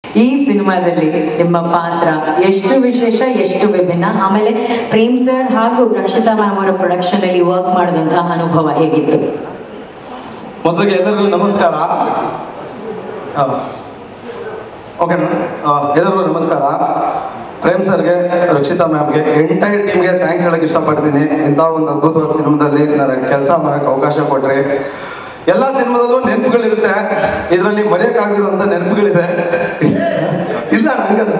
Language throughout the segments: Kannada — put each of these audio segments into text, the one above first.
ಈ ಸಿನಿಮಾದಲ್ಲಿ ನಿಮ್ಮ ಪಾತ್ರ ಎಷ್ಟು ವಿಶೇಷ ಎಷ್ಟು ವಿಭಿನ್ನ ಆಮೇಲೆ ಪ್ರೇಮ್ ಸರ್ ಹಾಗೂ ರಕ್ಷಿತಾ ಮ್ಯಾಮ್ ಅವರ ಪ್ರೊಡಕ್ಷನ್ ಅಲ್ಲಿ ವರ್ಕ್ ಮಾಡಿದಂತಹ ಅನುಭವ ಹೇಗಿತ್ತು ಮೊದಲಿಗೆ ಎಲ್ಲರಿಗೂ ನಮಸ್ಕಾರ ಓಕೆ ಎಲ್ಲರಿಗೂ ನಮಸ್ಕಾರ ಪ್ರೇಮ್ ಸರ್ಗೆ ರಕ್ಷಿತಾ ಮ್ಯಾಮ್ಗೆ ಎಂಟೈರ್ ಟೀಮ್ಗೆ ಥ್ಯಾಂಕ್ಸ್ ಹೇಳಕ್ಕೆ ಇಷ್ಟಪಡ್ತೀನಿ ಇಂಥ ಒಂದು ಅದ್ಭುತವಾದ ಸಿನಿಮಾದಲ್ಲಿ ನನಗೆ ಕೆಲಸ ಮಾಡೋಕ್ಕೆ ಅವಕಾಶ ಕೊಟ್ರಿ ಎಲ್ಲ ಸಿನಿಮಾದಲ್ಲೂ ನೆನಪುಗಳಿರುತ್ತೆ ಇದರಲ್ಲಿ ಮರೆಯೋಕ್ಕಾಗಿರುವಂಥ ನೆನಪುಗಳಿದೆ ಇಲ್ಲ ಹಂಗಲ್ಲ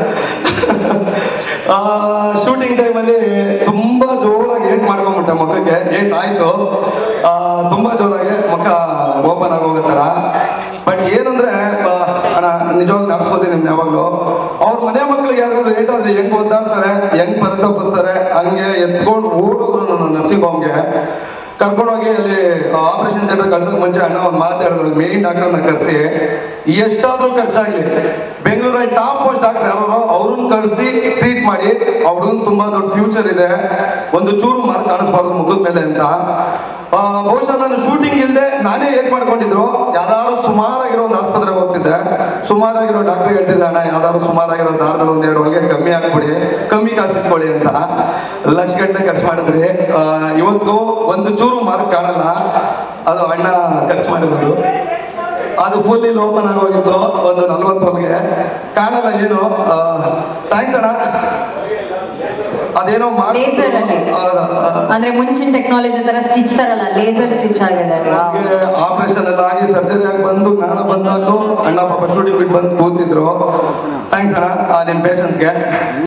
ಶೂಟಿಂಗ್ ಟೈಮಲ್ಲಿ ತುಂಬ ಜೋರಾಗಿ ಏಟ್ ಮಾಡ್ಕೊಂಬಿಟ್ಟೆ ಮುಖಕ್ಕೆ ಏಟ್ ಆಯ್ತು ಆ, ತುಂಬಾ ಜೋರಾಗಿ ಮುಖ ಓಪನ್ ಆಗೋಗೋ ಥರ ಬಟ್ ಏನಂದ್ರೆ ಆ, ಅಣ್ಣ ನಿಜವಾಗ ಜ್ಞಾಪಿಸ್ಕೋತೀನಿ ನಿಮ್ಗೆ ಯಾವಾಗಲೂ ಅವ್ರ ಮನೆ ಮಕ್ಳಿಗೆ ಯಾರಿಗಾದ್ರೂ ಏಟಾದ್ರೆ ಹೆಂಗ್ ಒದ್ದಾಡ್ತಾರೆ ಹೆಂಗ್ ಪರಿತಪಿಸ್ತಾರೆ ಹಂಗೆ ಎತ್ಕೊಂಡು ಓಡೋದ್ರು ನನ್ನ ನರ್ಸಿಂಗ್ ಹೋಮ್ಗೆ ಕರ್ಕೊಂಡೋಗಿ ಅಲ್ಲಿ ಆಪರೇಷನ್ ಥಿಯೇಟರ್ ಕಳ್ಸೋಕೆ ಮುಂಚೆ ಅಣ್ಣ ಒಂದು ಮಾತಾಡಿದ್ರು ಮೇನ್ ಡಾಕ್ಟರ್ನ ಕರೆಸಿ ಎಷ್ಟಾದ್ರೂ ಖರ್ಚಾಗ್ಲಿ ಬೆಂಗಳೂರಲ್ಲಿ ಟಾಪ್ ಪೋಸ್ಟ್ ಡಾಕ್ಟರ್ ಯಾರು ಅವ್ರನ್ನ ಕರೆಸಿ ಟ್ರೀಟ್ ಮಾಡಿ ಅವ್ರಿಗೂ ತುಂಬಾ ದೊಡ್ಡ ಫ್ಯೂಚರ್ ಇದೆ ಒಂದು ಚೂರು ಮಾರ್ಕ್ ಕಾಣಿಸ್ಬಾರ್ದು ಮುಖದ ಮೇಲೆ ಅಂತ ಆ, ಬಹುಶಃ ನಾನು ಶೂಟಿಂಗ್ ಇಲ್ಲದೆ ನಾನೇ ಏಟ್ ಮಾಡ್ಕೊಂಡಿದ್ರು ಯಾವ್ದಾದ್ರು ಸುಮಾರಾಗಿರೋ ಒಂದು ಆಸ್ಪತ್ರೆಗೆ ಹೋಗ್ತಿದ್ದೆ ಸುಮಾರಾಗಿರೋ ಡಾಕ್ಟರ್ ಹೇಳ್ತಿದ್ದೆ ಅಣ್ಣ ಯಾವ್ದಾದ್ರು ಸುಮಾರಾಗಿರೋ ದಾರದಲ್ಲಿ ಒಂದ್ ಎರಡು ಹೊಲಿಗೆ ಕಮ್ಮಿ ಹಾಕ್ಬಿಡಿ ಕಮ್ಮಿ ಕಾಸಿಸ್ಕೊಳ್ಳಿ ಅಂತ ಲಕ್ಷ ಗಂಟೆ ಖರ್ಚು ಮಾಡಿದ್ರಿ ಆ, ಇವತ್ತು ಒಂದು ಚೂರು ಮಾರ್ಕ್ ಕಾಣಲ್ಲ ಅದು ಅಣ್ಣ ಖರ್ಚು ಮಾಡಿರೋದು ಅದು ಫುಲ್ಲಿ ಓಪನ್ ಆಗೋಗಿತ್ತು ಒಂದು ನಲ್ವತ್ತು ಹೊಲಿಗೆ ಕಾಣಲ್ಲ ಏನು ಥ್ಯಾಂಕ್ಸ್ ಅಣ್ಣ ಅದೇನೋ ಮಾಡಿ Laser ಅಲ್ಲಿ. ಅಂದ್ರೆ ಮುಂಚಿನ ಟೆಕ್ನಾಲಜಿ ತರ ಸ್ಟಿಚ್ ತರಲ್ಲ ಲೇಸರ್ ಸ್ಟಿಚ್ ಆಗಿದೆ Wow. ಆಪರೇಷನ್ ಎಲ್ಲ ಆಗಿ ಸರ್ಜರಿ ಆಗಿ ಬಂದು ಜ್ಞಾನ ಬಂದಾಗಲೂ ಅಣ್ಣ ಪಾಪ ಶೂಟಿಂಗ್ ಬಿಟ್ಟು ಬಂದು ಕೂತಿದ್ರು ಥ್ಯಾಂಕ್ಸ್ ಅಣ್ಣ ಆ, ನಿಮ್ ಪೇಷನ್ಸ್ಗೆ